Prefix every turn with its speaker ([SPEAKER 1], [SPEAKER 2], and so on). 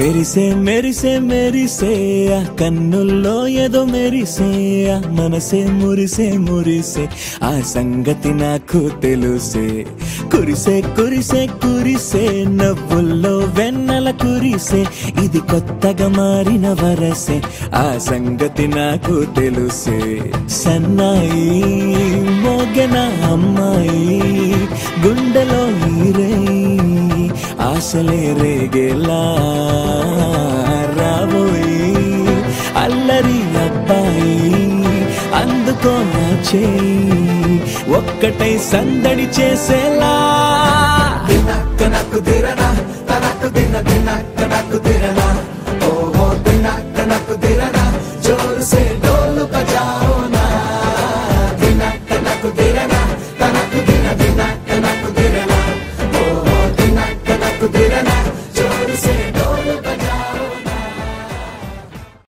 [SPEAKER 1] మెరిసే మెరిసే మెరిసే ఆ కన్నుల్లో ఏదో మెరిసే ఆ మనసే మురిసే మురిసే ఆ సంగతి నాకు తెలుసే కురిసే కురిసే కురిసే నవ్వుల్లో వెన్నెల కురిసే ఇది కొత్తగా మారిన వరసే ఆ సంగతి నాకు తెలుసే సన్నాయి మోగెన అమ్మాయి గుండెలో ఈరే ఆశలే రేగేలా రాబోయి అల్లరి అబ్బాయి అందుకో నా చేయి ఒక్కటై సందడి చేసేలా
[SPEAKER 2] తినక్క నాకు తిరనా తనకు తిన తినక్క నాకు తిరనా ఓహో తినక్క నాకు తిరనా